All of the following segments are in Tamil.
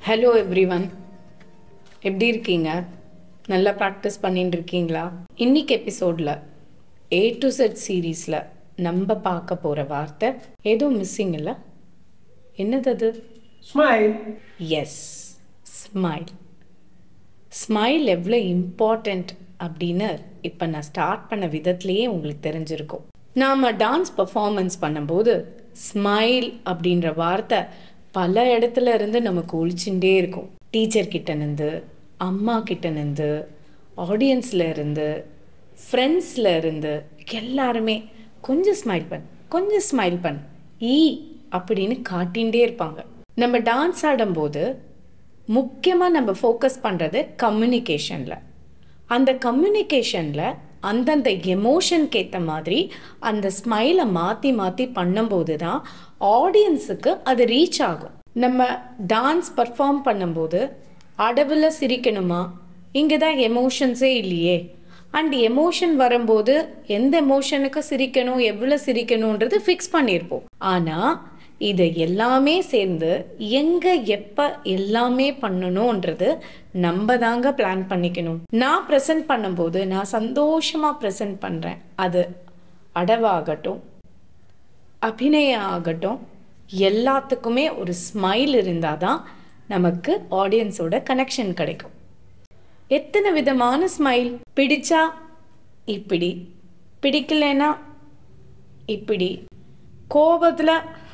ஹலோ எவ்ரிவன் எப்படி இருக்கீங்க நல்லா ப்ராக்டிஸ் பண்ணிட்டு இருக்கீங்களா இன்னைக்கு எபிசோடில் ஏ டு செட் சீரீஸில் நம்ம பார்க்க போகிற வார்த்தை ஏதோ மிஸ்ஸிங் இல்லை என்னது அது Smile. எஸ் ஸ்மைல் ஸ்மைல் எவ்வளோ இம்பார்ட்டண்ட் அப்படின்னு இப்போ நான் ஸ்டார்ட் பண்ண விதத்துலேயே உங்களுக்கு தெரிஞ்சிருக்கும் நாம் டான்ஸ் பர்ஃபார்மன்ஸ் பண்ணும்போது ஸ்மைல் அப்படின்ற வார்த்தை பல இடத்துல இருந்து நமக்கு ஒழிச்சுட்டே இருக்கும் டீச்சர் கிட்ட இருந்து அம்மா கிட்ட இருந்து ஆடியன்ஸில் இருந்து ஃப்ரெண்ட்ஸில் இருந்து எல்லாருமே கொஞ்சம் ஸ்மைல் பண்ணு கொஞ்சம் ஸ்மைல் பண்ணு ஈ அப்படின்னு காட்டிகிட்டே இருப்பாங்க நம்ம டான்ஸ் ஆடும்போது முக்கியமாக நம்ம ஃபோக்கஸ் பண்ணுறது கம்யூனிகேஷனில் அந்த கம்யூனிகேஷனில் அந்தந்த எமோஷனுக்கு ஏற்ற மாதிரி அந்த ஸ்மைலை மாற்றி மாற்றி பண்ணும்போது தான் ஆடியன்ஸுக்கு அது ரீச் ஆகும் நம்ம டான்ஸ் பர்ஃபார்ம் பண்ணும்போது அடவில் சிரிக்கணுமா இங்கே தான் எமோஷன்ஸே இல்லையே அண்ட் எமோஷன் வரும்போது எந்த எமோஷனுக்கு சிரிக்கணும் எவ்வளோ சிரிக்கணுன்றது ஃபிக்ஸ் பண்ணியிருப்போம் ஆனால் இது எல்லாமே சேர்ந்து எங்கே எப்போ எல்லாமே பண்ணணுன்றது நம்ம தாங்க பிளான் பண்ணிக்கணும் நான் ப்ரெசென்ட் பண்ணும்போது நான் சந்தோஷமாக ப்ரெசென்ட் பண்ணுறேன் அது அடவாகட்டும் அபிநயம் ஆகட்டும் எல்லாத்துக்குமே ஒரு ஸ்மைல் இருந்தால் தான் நமக்கு ஆடியன்ஸோட கனெக்ஷன் கிடைக்கும் எத்தனை விதமான ஸ்மைல் பிடிச்சா இப்படி பிடிக்கலைன்னா இப்படி கோபத்தில்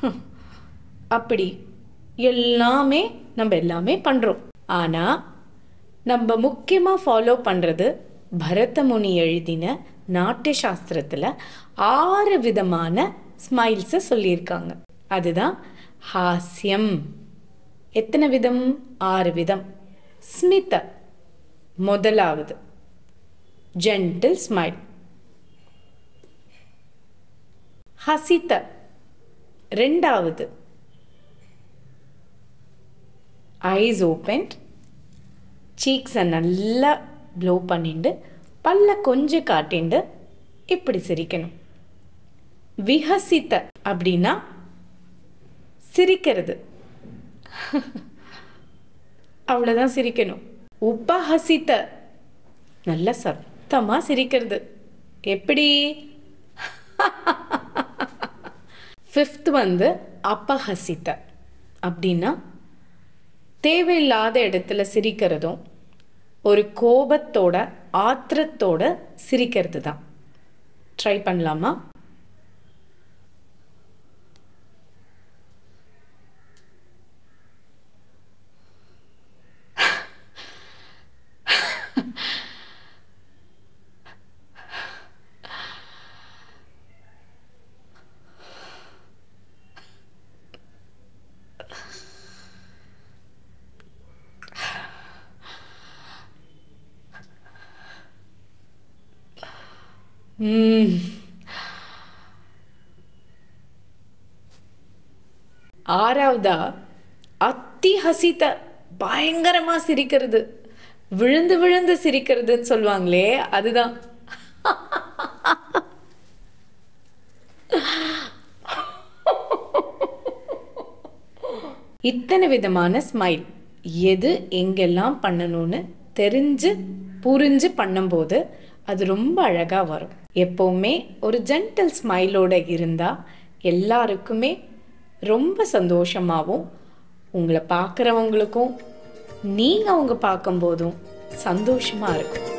அப்படி எல்லாமே நம்ம எல்லாமே பண்ணுறோம் ஆனால் நம்ம முக்கியமாக ஃபாலோ பண்ணுறது பரதமுனி எழுதின நாட்டிய சாஸ்திரத்தில் ஆறு விதமான ஸ்மைல்ஸை சொல்லியிருக்காங்க அதுதான் ஹாஸ்யம் எத்தனை விதம் ஆறு விதம் ஸ்மித முதலாவது ஜென்டில் ஸ்மைல் ஹசித ரெண்டாவது ஐஸ் ஓப்பன் சீக்ஸை நல்லா ப்ளோ பண்ணிட்டு பல்ல கொஞ்சம் காட்டிண்டு இப்படி சிரிக்கணும் விஹசித்த அப்படின்னா சிரிக்கிறது அவ்வளோதான் சிரிக்கணும் உபஹசித்த நல்ல சத்தமாக சிரிக்கிறது எப்படி ஃபிஃப்த் வந்து அப்பஹசித்த அப்படின்னா தேவையில்லாத இடத்துல சிரிக்கிறதும் ஒரு கோபத்தோட ஆத்திரத்தோட சிரிக்கிறது தான் ட்ரை பண்ணலாமா ம். ஆறாவதா அத்தி ஹசித்த பயங்கரமா சிரிக்கிறது விழுந்து விழுந்து சிரிக்கிறதுன்னு சொல்லுவாங்களே அதுதான் இத்தனை விதமான ஸ்மைல் எது எங்கெல்லாம் பண்ணணும்னு தெரிஞ்சு புரிஞ்சு பண்ணும்போது அது ரொம்ப அழகாக வரும் எப்போவுமே ஒரு ஜென்டல் ஸ்மைலோட இருந்தால் எல்லாருக்குமே ரொம்ப சந்தோஷமாகவும் உங்களை பார்க்குறவங்களுக்கும் நீங்கள் அவங்க பார்க்கும்போதும் சந்தோஷமாக இருக்கும்